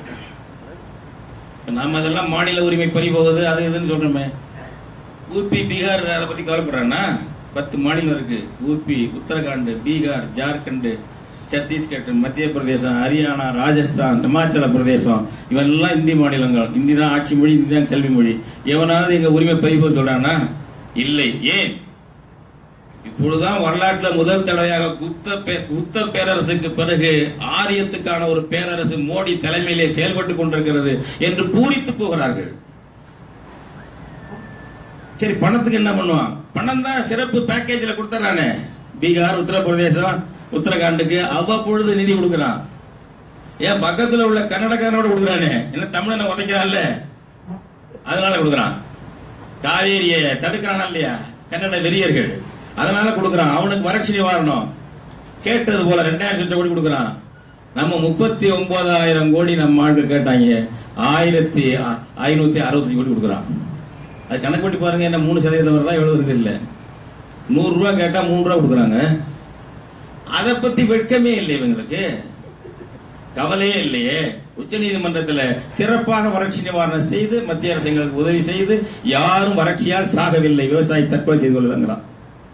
[SPEAKER 1] நம்ம அதெல்லாம் மாநில உரிமை பறிபோகுது அது இதுன்னு சொல்றோமே ஊபி பீகார் அதை பத்தி கவலைப்படுறானா பத்து மாநிலம் இருக்கு ஊபி உத்தரகாண்ட் பீகார் ஜார்க்கண்ட் சத்தீஸ்கட் மத்திய பிரதேசம் ஹரியானா ராஜஸ்தான் இமாச்சல பிரதேசம் இவெல்லாம் இந்தி மாநிலங்கள் இந்தி தான் ஆட்சி மொழி இந்தி தான் கல்வி மொழி எவனாவது எங்க உரிமை பறிபோது சொல்றானா இல்லை ஏன் இப்பொழுதுதான் வரலாற்றுல முதல் தடவையாக குப்த பே- குப்த பேரரசுக்கு பிறகு ஆரியத்துக்கான ஒரு பேரரசு மோடி தலைமையிலே செயல்பட்டு கொண்டிருக்கிறது என்று பூரித்து போகிறார்கள் சரி பணத்துக்கு என்ன பண்ணுவான் பணம் தான் சிறப்பு பேக்கேஜில் கொடுத்துட்றானே பீகார் உத்தரப்பிரதேசம் உத்தரகாண்டுக்கு அவ்வப்பொழுது நிதி கொடுக்குறான் ஏன் பக்கத்துல உள்ள கன்னடக்காரனோட கொடுக்குறானே என்ன தமிழனை உதைக்கிறான்ல அதனால கொடுக்குறான் காவேரியை தடுக்கிறானா இல்லையா கன்னட வெறியர்கள் அதனால கொடுக்குறான் அவனுக்கு வறட்சி நிவாரணம் கேட்டது போல ரெண்டாயிரம் லட்சம் கோடி கொடுக்குறான் நம்ம முப்பத்தி ஒன்பதாயிரம் கோடி நம்ம ஆட்கள் கேட்டாங்க ஆயிரத்தி அ- ஐநூத்தி அறுபத்தஞ்சு கோடி கொடுக்குறான் அது கணக்கு பண்ணி பாருங்க என்ன மூணு சதவீதம் வருதா எவ்வளவு இருக்கு இல்லை நூறுரூவா கேட்டால் மூணு ரூபா கொடுக்குறாங்க அதை பத்தி வெட்கமே இல்லை இவங்களுக்கு கவலையே இல்லையே உச்சநீதிமன்றத்தில் சிறப்பாக வறட்சி நிவாரணம் செய்து மத்திய அரசு எங்களுக்கு உதவி செய்து யாரும் வறட்சியால் சாகவில்லை விவசாயி தற்கொலை செய்து கொள்ளுங்கிறான்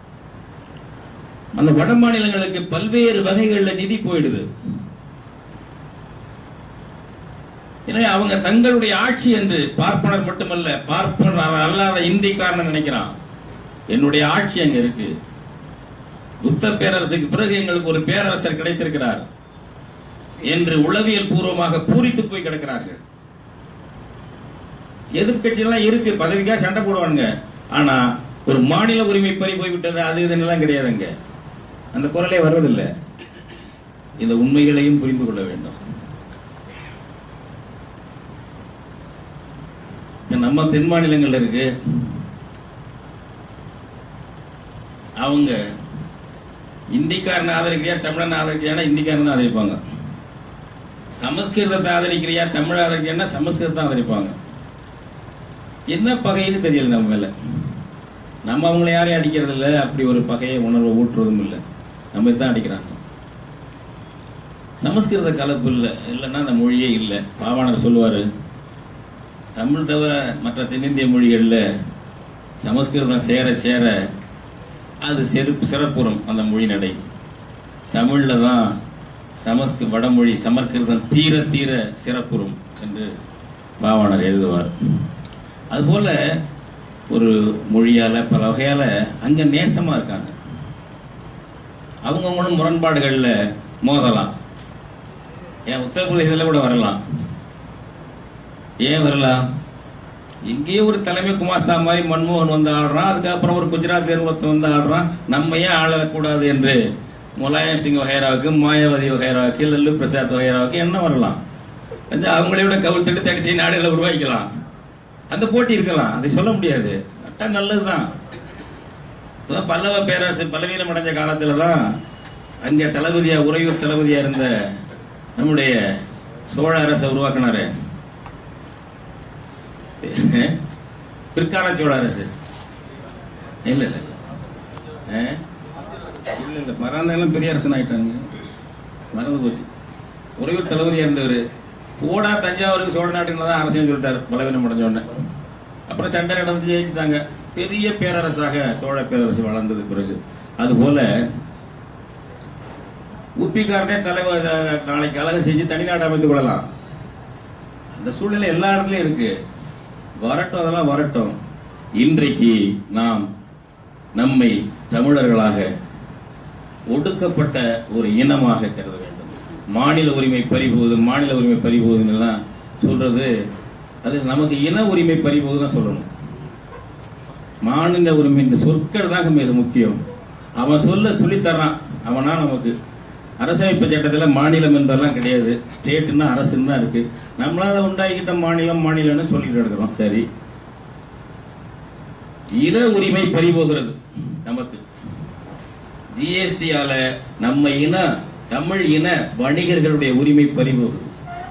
[SPEAKER 1] அந்த வட மாநிலங்களுக்கு பல்வேறு வகைகள்ல நிதி போயிடுது எனவே அவங்க தங்களுடைய ஆட்சி என்று பார்ப்பனர் மட்டுமல்ல பார்ப்பனர் அல்லாத இந்திக்காரன் நினைக்கிறான் என்னுடைய ஆட்சி அங்க இருக்கு குப்த பேரரசுக்கு பிறகு எங்களுக்கு ஒரு பேரரசர் கிடைத்திருக்கிறார் என்று உளவியல் பூர்வமாக பூரித்து போய் கிடக்கிறார்கள் எதிர்கட்சியெல்லாம் இருக்கு பதவிக்காக சண்டை போடுவானுங்க ஆனா ஒரு மாநில உரிமை பறி போய்விட்டது அது இதுன்னெல்லாம் கிடையாதுங்க அந்த குரலே வர்றதில்லை இந்த உண்மைகளையும் புரிந்து கொள்ள வேண்டும் இந்த நம்ம தென் மாநிலங்கள்ல இருக்கு அவங்க இந்திக்காரனை ஆதரிக்கிறியா தமிழனை ஆதரிக்கிறியானா இந்திக்காரனை ஆதரிப்பாங்க சமஸ்கிருதத்தை ஆதரிக்கிறியா தமிழ் ஆதரிக்கிறியானா சமஸ்கிருதத்தை ஆதரிப்பாங்க என்ன பகைன்னு தெரியல நம்ம மேல நம்ம அவங்கள யாரையும் அடிக்கிறது இல்லை அப்படி ஒரு பகையை உணர்வை ஊற்றுவதும் இல்லை நம்ம தான் அடிக்கிறாங்க சமஸ்கிருத கலப்பு இல்லை இல்லைன்னா அந்த மொழியே இல்லை பாவாணர் சொல்லுவார் தமிழ் தவிர மற்ற தென்னிந்திய மொழிகளில் சமஸ்கிருதம் சேர சேர அது செரு சிறப்புறும் அந்த மொழி நடை தமிழில் தான் சமஸ்கு வடமொழி சமஸ்கிருதம் தீர தீர சிறப்புறும் என்று பாவாணர் எழுதுவார் அதுபோல் ஒரு மொழியால் பல வகையால் அங்கே நேசமாக இருக்காங்க அவங்கவுங்களும் முரண்பாடுகளில் மோதலாம் ஏன் உத்தரப்பிரதேசத்தில் கூட வரலாம் ஏன் வரலாம் இங்கேயே ஒரு தலைமை குமாஸ்தா மாதிரி மன்மோகன் வந்து ஆடுறான் அதுக்கப்புறம் ஒரு குஜராத்ல இருந்து ஒருத்தன் வந்து ஆடுறான் நம்ம ஏன் ஆளக்கூடாது என்று முலாயம் சிங் வகைராவுக்கு மாயாவதி வகைராவுக்கு லல்லு பிரசாத் வகைராவுக்கு என்ன வரலாம் வந்து அவங்களே விட கவுழ்த்துட்டு தடுத்து நாடுகளை உருவாக்கிக்கலாம் அந்த போட்டி இருக்கலாம் அதை சொல்ல முடியாது கரெக்டா நல்லதுதான் இப்பதான் பல்லவ பேரரசு பலவீனம் அடைஞ்ச காலத்துல தான் அங்கே தளபதியா உறையூர் தளபதியா இருந்த நம்முடைய சோழ அரசை உருவாக்கினாரு பிற்கால சோழ அரசு இல்ல இல்ல இல்ல ஆ? இல்ல இல்ல மறந்தாலும் பெரிய அரசன் ஆயிட்டாங்க மறந்து போச்சு உறையூர் தளபதியா இருந்தவர் போடா தஞ்சாவூருக்கு சோழ நாட்டுல தான் அரசியல் சொல்லிட்டார் பலவீனம் அடைஞ்ச உடனே அப்புறம் சண்டை நடந்து ஜெயிச்சிட்டாங்க பெரிய பேரரசாக சோழ பேரரசு வளர்ந்தது பிறகு அதுபோல உப்பிக்காரனே தலைவர் நாளைக்கு அழகு செஞ்சு தனிநாடு அமைத்துக் கொள்ளலாம் அந்த சூழ்நிலை எல்லா இடத்துலயும் இருக்கு வரட்டும் அதெல்லாம் வரட்டும் இன்றைக்கு நாம் நம்மை தமிழர்களாக ஒடுக்கப்பட்ட ஒரு இனமாக கருத வேண்டும் மாநில உரிமை பறிபோகுது மாநில உரிமை பறிபோகுதுன்னு எல்லாம் சொல்றது அது நமக்கு இன உரிமை பறிபோகுது தான் சொல்லணும் மாநில உரிமை இந்த சொற்கள் தாங்க மிக முக்கியம் அவன் சொல்ல சொல்லித்தர்றான் அவனா நமக்கு அரசமைப்பு சட்டத்தில் மாநிலம் என்பதெல்லாம் கிடையாது ஸ்டேட்னா அரசுன்னு தான் இருக்கு நம்மளால உண்டாக்கிட்ட மாநிலம் மாநிலம்னு சொல்லிட்டு இருக்கிறோம் சரி இன உரிமை பறிபோகிறது நமக்கு ஜிஎஸ்டியால நம்ம இன தமிழ் இன வணிகர்களுடைய உரிமை பறிபோகுது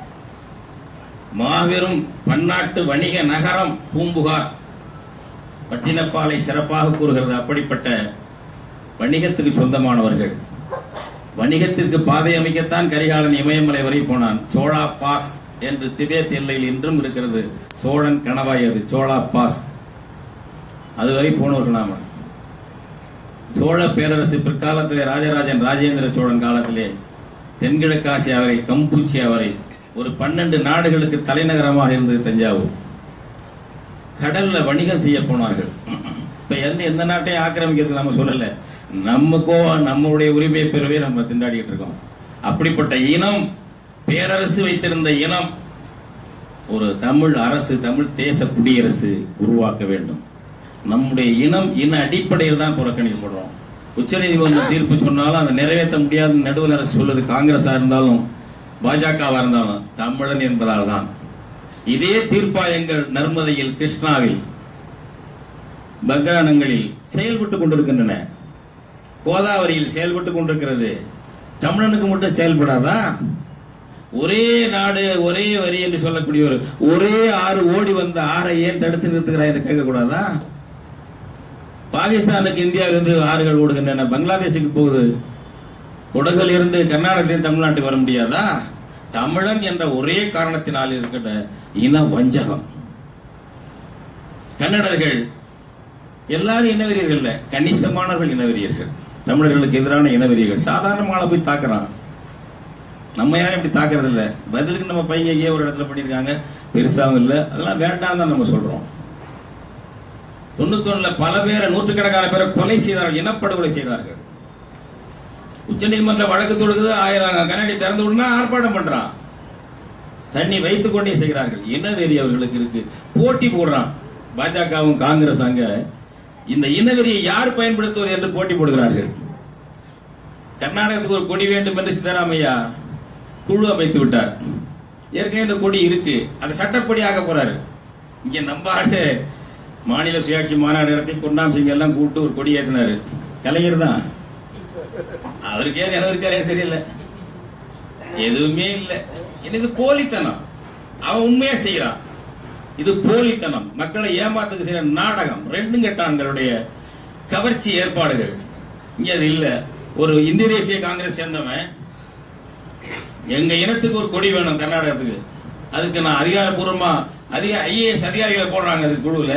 [SPEAKER 1] மாபெரும் பன்னாட்டு வணிக நகரம் பூம்புகார் பட்டினப்பாலை சிறப்பாக கூறுகிறது அப்படிப்பட்ட வணிகத்துக்கு சொந்தமானவர்கள் வணிகத்திற்கு பாதை அமைக்கத்தான் கரிகாலன் இமயமலை வரை போனான் சோழா பாஸ் என்று திபேத் எல்லையில் இன்றும் இருக்கிறது சோழன் கணவாய் அது சோழா பாஸ் அதுவரை போனவர்கள் நாம சோழ பேரரசு பிற்காலத்திலே ராஜராஜன் ராஜேந்திர சோழன் காலத்திலே தென்கிழக்கு ஆசியா வரை கம்பூச்சியா வரை ஒரு பன்னெண்டு நாடுகளுக்கு தலைநகரமாக இருந்தது தஞ்சாவூர் கடல்ல வணிகம் செய்ய போனார்கள் இப்ப எந்த எந்த நாட்டையும் ஆக்கிரமிக்கிறதுக்கு நம்ம சொல்லல நமக்கோ நம்மளுடைய உரிமையை பெறவே நம்ம திண்டாடிட்டு இருக்கோம் அப்படிப்பட்ட இனம் பேரரசு வைத்திருந்த இனம் ஒரு தமிழ் அரசு தமிழ் தேச குடியரசு உருவாக்க வேண்டும் நம்முடைய இனம் இன அடிப்படையில் தான் புறக்கணிக்கப்படுறோம் உச்சநீதிமன்ற தீர்ப்பு சொன்னாலும் அதை நிறைவேற்ற முடியாத நடுவர் அரசு சொல்லுது காங்கிரஸா இருந்தாலும் பாஜகவா இருந்தாலும் தமிழன் என்பதால் தான் இதே தீர்ப்பாயங்கள் நர்மதையில் கிருஷ்ணாவில் பக்ரானங்களில் செயல்பட்டு கொண்டிருக்கின்றன கோதாவரியில் செயல்பட்டு கொண்டிருக்கிறது தமிழனுக்கு மட்டும் செயல்படாதா ஒரே நாடு ஒரே வரி என்று சொல்லக்கூடிய ஒரு ஒரே ஆறு ஓடி வந்த ஆறை ஏன் தடுத்து நிறுத்துகிறாய் என்று கேட்கக்கூடாதா பாகிஸ்தானுக்கு இந்தியாவிலிருந்து ஆறுகள் ஓடுகின்றன பங்களாதேஷுக்கு போகுது குடகில் இருந்து கர்நாடகத்திலிருந்து தமிழ்நாட்டுக்கு வர முடியாதா தமிழன் என்ற ஒரே காரணத்தினால் இருக்கின்ற இன வஞ்சகம் கன்னடர்கள் எல்லாரும் இனவெறியர்கள் இல்ல கணிசமானவர்கள் இனவெறியர்கள் தமிழர்களுக்கு எதிரான இனவெறியர்கள் சாதாரணமான போய் தாக்குறான் நம்ம யாரும் இப்படி தாக்குறது இல்ல பதிலுக்கு நம்ம பையன் எங்கேயோ ஒரு இடத்துல பண்ணியிருக்காங்க பெருசாவும் இல்லை அதெல்லாம் வேண்டாம் தான் நம்ம சொல்றோம் தொண்ணூத்தொன்னுல பல பேரை நூற்றுக்கணக்கான பேரை கொலை செய்தார்கள் இனப்படுகொலை செய்தார்கள் உச்சநீதிமன்ற வழக்கு தொடுக்குது ஆயிரம் கண்ணாடி திறந்து விடுனா ஆர்ப்பாட்டம் பண்றான் தண்ணி வைத்துக் கொண்டே செய்கிறார்கள் இனவெறி அவர்களுக்கு இருக்கு போட்டி போடுறான் பாஜகவும் காங்கிரஸ் அங்க இந்த இனவெறியை யார் பயன்படுத்துவது என்று போட்டி போடுகிறார்கள் கர்நாடகத்துக்கு ஒரு கொடி வேண்டும் என்று சித்தராமையா குழு அமைத்து விட்டார் ஏற்கனவே இந்த கொடி இருக்கு அதை சட்டப்படி ஆக்க போறாரு இங்க நம்ம ஆளு மாநில சுயாட்சி மாநாடு நடத்தி குர்ணாம் சிங் எல்லாம் கூப்பிட்டு ஒரு கொடி ஏத்தினாரு கலைஞர் தான் அவருக்கு ஏன் இடம் இருக்காரு தெரியல எதுவுமே இல்லை இது போலித்தனம் அவன் உண்மையா செய்யறான் இது போலித்தனம் மக்களை ஏமாத்துக்கு செய்யற நாடகம் ரெண்டும் கெட்டான்களுடைய கவர்ச்சி ஏற்பாடுகள் இங்க அது இல்ல ஒரு இந்திய தேசிய காங்கிரஸ் சேர்ந்தவன் எங்க இனத்துக்கு ஒரு கொடி வேணும் கர்நாடகத்துக்கு அதுக்கு நான் அதிகாரப்பூர்வமா அதிக ஐஏஎஸ் அதிகாரிகளை போடுறாங்க அதுக்கு குழுவில்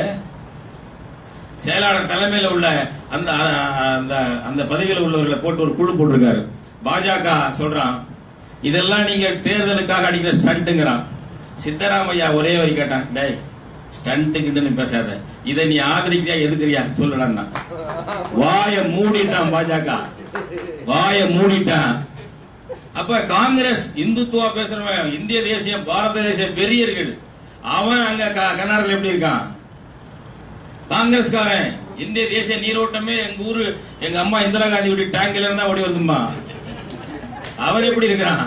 [SPEAKER 1] செயலாளர் தலைமையில் உள்ள அந்த அந்த அந்த பதவியில் உள்ளவர்களை போட்டு ஒரு குழு போட்டிருக்காரு பாஜக சொல்றான் இதெல்லாம் நீங்க தேர்தலுக்காக அடிக்கிற ஸ்டண்ட்டுங்கிறான் சித்தராமையா ஒரே வரி கேட்டான் டேய் ஸ்டண்ட்டுக்கிட்டு பேசாத இதை நீ ஆதரிக்கிறியா எதுக்குறியா சொல்லலாம்னா வாய மூடிட்டான் பாஜக வாய மூடிட்டான் அப்ப காங்கிரஸ் இந்துத்துவா பேசுறவன் இந்திய தேசியம் பாரத தேசிய பெரியர்கள் அவன் அங்க க- கர்நாடகத்துல எப்படி இருக்கான் காங்கிரஸ்காரன் இந்திய தேசிய நீரோட்டமே எங்க ஊரு எங்க அம்மா இந்திரா காந்தி வீட்டு டேங்க்ல இருந்தா ஓடி வருதும்மா அவர் எப்படி இருக்கிறான்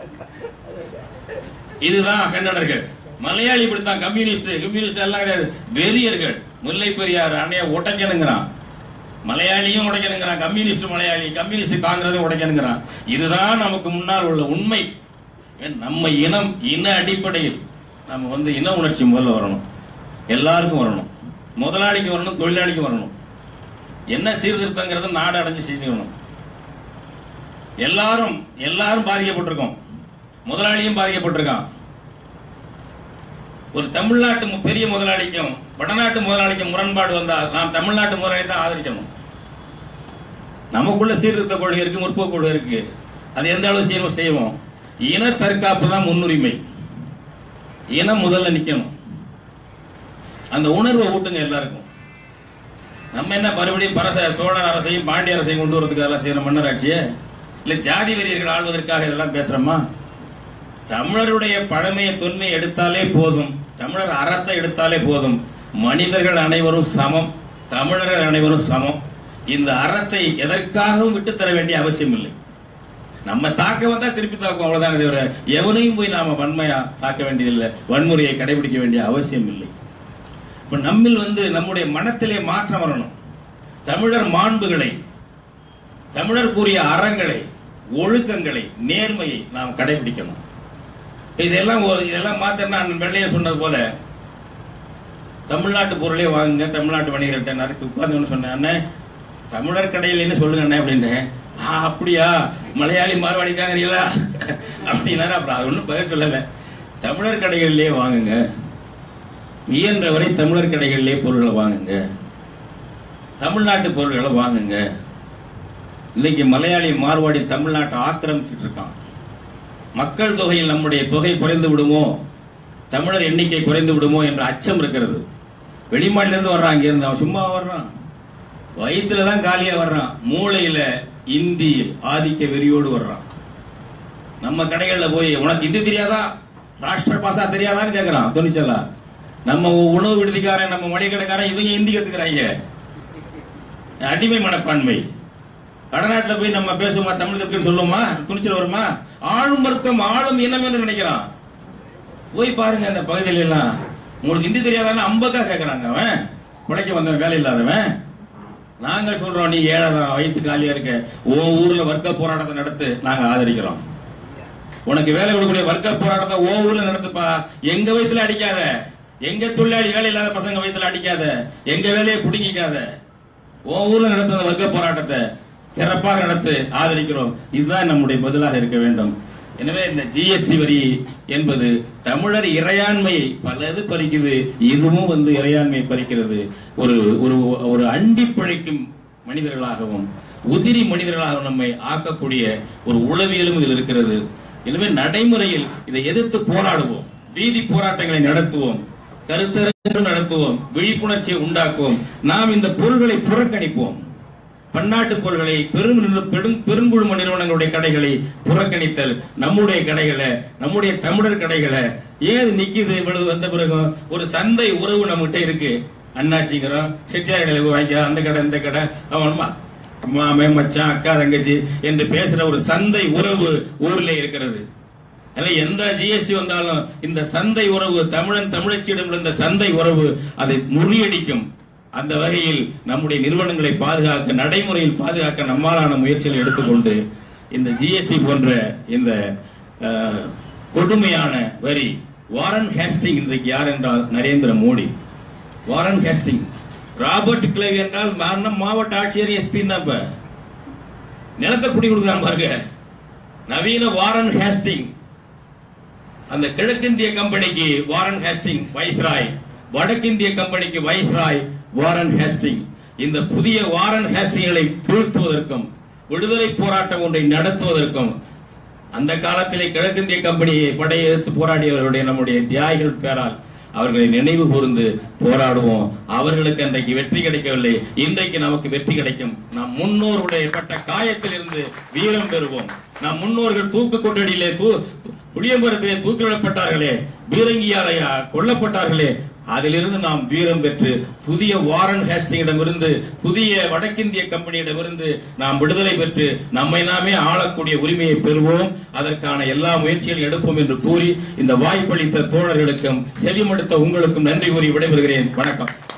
[SPEAKER 1] இதுதான் கன்னடர்கள் மலையாளி இப்படித்தான் கம்யூனிஸ்ட் கம்யூனிஸ்ட் எல்லாம் கிடையாது வெறியர்கள் முல்லை பெரியார் அணைய உடைக்கணுங்கிறான் மலையாளியும் உடைக்கணுங்கிறான் கம்யூனிஸ்ட் மலையாளி கம்யூனிஸ்ட் காங்கிரஸும் உடைக்கணுங்கிறான் இதுதான் நமக்கு முன்னால் உள்ள உண்மை ஏன் நம்ம இனம் இன அடிப்படையில் நம்ம வந்து இன உணர்ச்சி முதல்ல வரணும் எல்லாருக்கும் வரணும் முதலாளிக்கு வரணும் தொழிலாளிக்கு வரணும் என்ன சீர்திருத்தங்கிறத நாடு அடைஞ்சு செஞ்சுக்கணும் எல்லாரும் எல்லாரும் பாதிக்கப்பட்டிருக்கோம் முதலாளியும் பாதிக்கப்பட்டிருக்கான் ஒரு தமிழ்நாட்டு மு- பெரிய முதலாளிக்கும் வடநாட்டு முதலாளிக்கும் முரண்பாடு வந்தால் நாம் தமிழ்நாட்டு முதலாளி தான் ஆதரிக்கணும் நமக்குள்ள சீர்திருத்த கொள்கை இருக்கு முற்போக்கு கொள்கை இருக்கு அது எந்த அளவு செய்யணும் செய்வோம் இன தற்காப்பு தான் முன்னுரிமை இனம் முதல்ல நிக்கணும் அந்த உணர்வை ஊட்டுங்க எல்லாருக்கும் நம்ம என்ன மறுபடியும் பரச சோழர் அரசையும் பாண்டிய அரசையும் கொண்டு வரதுக்கு அதெல்லாம் செய்யற மன்னர் ஆட்சியே இல்ல ஜாதி வெறியர்கள் ஆள்வதற்காக இதெல்லாம் பேசுறோமா தமிழருடைய பழமையை தொன்மையை எடுத்தாலே போதும் தமிழர் அறத்தை எடுத்தாலே போதும் மனிதர்கள் அனைவரும் சமம் தமிழர்கள் அனைவரும் சமம் இந்த அறத்தை எதற்காகவும் விட்டு தர வேண்டிய அவசியம் இல்லை நம்ம தாக்க வந்தா திருப்பி தாக்கும் அவ்வளவுதானே தவிர எவனையும் போய் நாம வன்மையா தாக்க வேண்டியதில்லை வன்முறையை கடைபிடிக்க வேண்டிய அவசியம் இல்லை இப்ப நம்மில் வந்து நம்முடைய மனத்திலே மாற்றம் வரணும் தமிழர் மாண்புகளை தமிழர் கூறிய அறங்களை ஒழுக்கங்களை நேர்மையை நாம் கடைபிடிக்கணும் இப்ப இதெல்லாம் ஒரு- இதெல்லாம் மாத்தனா வெள்ளைய சொன்னது போல தமிழ்நாட்டு பொருளே வாங்குங்க தமிழ்நாட்டு வணிகர்கள்ட்ட நறுக்கு உட்காந்து சொன்னேன் அண்ணே தமிழர் கடையில் என்ன சொல்லுங்க அண்ணே அப்படின்னு ஆ அப்படியா மலையாளி மார்வாடிக்காங்கிறீங்களா அப்படின்னாரு அப்புறம் அது ஒன்றும் பதில் சொல்லலை தமிழர் கடைகளிலே வாங்குங்க இயன்றவரை தமிழர் கடைகளிலே பொருள்களை வாங்குங்க தமிழ்நாட்டு பொருள்களை வாங்குங்க இன்னைக்கு மலையாளி மார்வாடி தமிழ்நாட்டை ஆக்கிரமிச்சிட்டு இருக்கான் மக்கள் தொகையில் நம்முடைய தொகை குறைந்து விடுமோ தமிழர் எண்ணிக்கை குறைந்து விடுமோ என்ற அச்சம் இருக்கிறது வெளிமாட்டிலேருந்து வர்றான் இங்கிருந்து அவன் சும்மா வர்றான் வயிற்றுல தான் காலியா வர்றான் மூளையில இந்தி ஆதிக்க வெறியோடு வர்றான் நம்ம கடைகள்ல போய் உனக்கு இந்தி தெரியாதா ராஷ்டிர பாஷா தெரியாதான்னு கேட்கறான் துணிச்சலா நம்ம உணவு விடுதிக்காரன் நம்ம மளிகை கடைக்காரன் இவங்க ஹிந்தி கத்துக்கிறாங்க அடிமை மனப்பான்மை வடநாட்டுல போய் நம்ம பேசுவோமா தமிழ் கத்துக்கன்னு சொல்லுவோமா துணிச்சல் வருமா ஆளும் வர்க்கம் ஆளும் இனம் என்று நினைக்கிறான் போய் பாருங்க அந்த பகுதியில எல்லாம் உங்களுக்கு ஹிந்தி தெரியாதான்னு அம்பக்கா கேட்கறாங்க அவன் உழைக்க வந்தவன் வேலை இல்லாதவன் நாங்க சொல்றோம் நீ ஏழாதான் வயிற்று காலியா இருக்க ஓ ஊர்ல வர்க்க போராட்டத்தை நடத்து நாங்க ஆதரிக்கிறோம் உனக்கு வேலை கொடுக்கக்கூடிய வர்க்க போராட்டத்தை ஓ ஊர்ல நடத்துப்பா எங்க வயித்துல அடிக்காத எங்க தொழிலாளி வேலை இல்லாத பசங்க வயித்துல அடிக்காத எங்க வேலையை புடுங்கிக்காத ஓ ஊர்ல நடத்த அந்த வர்க்க போராட்டத்தை சிறப்பாக நடத்து ஆதரிக்கிறோம் இதுதான் நம்முடைய பதிலாக இருக்க வேண்டும் எனவே இந்த ஜிஎஸ்டி வரி என்பது தமிழர் இறையாண்மையை பலது பறிக்குது இதுவும் வந்து இறையாண்மையை பறிக்கிறது ஒரு ஒரு ஒரு அண்டி பிழைக்கும் மனிதர்களாகவும் உதிரி மனிதர்களாகவும் நம்மை ஆக்கக்கூடிய ஒரு உளவியலும் இதில் இருக்கிறது எனவே நடைமுறையில் இதை எதிர்த்து போராடுவோம் வீதி போராட்டங்களை நடத்துவோம் கருத்தரங்குகள் நடத்துவோம் விழிப்புணர்ச்சியை உண்டாக்குவோம் நாம் இந்த பொருள்களை புறக்கணிப்போம் பன்னாட்டு பொருள்களை பெரும் நிறு- பெரும் பெருங்குழும நிறுவனங்களுடைய கடைகளை புறக்கணித்தல் நம்முடைய கடைகளை நம்முடைய தமிழர் கடைகளை ஏன் இது நிக்குது இவ்வளவு வந்த பிறகு ஒரு சந்தை உறவு நம்மகிட்ட இருக்கு அண்ணாச்சிங்கிறோம் செட்டியார் கடையில் போய் வாங்கிக்கிறோம் அந்த கடை இந்த கடை அவன் மா- மாமே மச்சான் அக்கா தங்கச்சி என்று பேசுற ஒரு சந்தை உறவு ஊர்ல இருக்கிறது அதனால எந்த ஜிஎஸ்டி வந்தாலும் இந்த சந்தை உறவு தமிழன் தமிழச்சியிடம் இருந்த சந்தை உறவு அதை முறியடிக்கும் அந்த வகையில் நம்முடைய நிறுவனங்களை பாதுகாக்க நடைமுறையில் பாதுகாக்க நம்மாலான முயற்சிகளை எடுத்துக்கொண்டு இந்த ஜிஎஸ்டி போன்ற இந்த அஹ், கொடுமையான வரி வாரன் ஹேஸ்டிங் இன்றைக்கு யார் என்றால் Narendra Modi Warren Hastings Robert Clive என்றால் மா- மாவட்ட ஆட்சியர் எஸ்பி தான் இப்ப நிலத்தை குடி கொடுக்குறான் பாருங்க நவீன வாரன் ஹேஸ்டிங் அந்த கிழக்கிந்திய கம்பெனிக்கு வாரன் ஹேஸ்டிங் வைஸ்ராய் வடக்கிந்திய கம்பெனிக்கு வைஸ்ராய் வாரன் ஹேஸ்டிங் இந்த புதிய வாரன் ஹேஸ்டிங்களை வீழ்த்துவதற்கும் விடுதலை போராட்டம் ஒன்றை நடத்துவதற்கும் அந்த காலத்திலே கிழக்கிந்திய கம்பெனியை படையெடுத்து போராடியவர்களுடைய நம்முடைய தியாகிகள் பேரால் அவர்களை நினைவு கூர்ந்து போராடுவோம் அவர்களுக்கு அன்றைக்கு வெற்றி கிடைக்கவில்லை இன்றைக்கு நமக்கு வெற்றி கிடைக்கும் நம் முன்னோருடைய பட்ட காயத்தில் இருந்து வீரம் பெறுவோம் நம் முன்னோர்கள் தூக்கு கொட்டடியிலே தூ தூ- புளியமரத்திலே தூக்கிலிடப்பட்டார்களே பீரங்கியாலையா கொல்லப்பட்டார்களே அதிலிருந்து நாம் வீரம் பெற்று புதிய வாரன் ஹேஸ்டிங்கிடமிருந்து புதிய வடக்கிந்திய கம்பெனியிடமிருந்து நாம் விடுதலை பெற்று நம்மை நாமே ஆளக்கூடிய உரிமையை பெறுவோம் அதற்கான எல்லா முயற்சிகளையும் எடுப்போம் என்று கூறி இந்த வாய்ப்பளித்த தோழர்களுக்கும் செவிமடுத்த உங்களுக்கும் நன்றி கூறி விடைபெறுகிறேன் வணக்கம்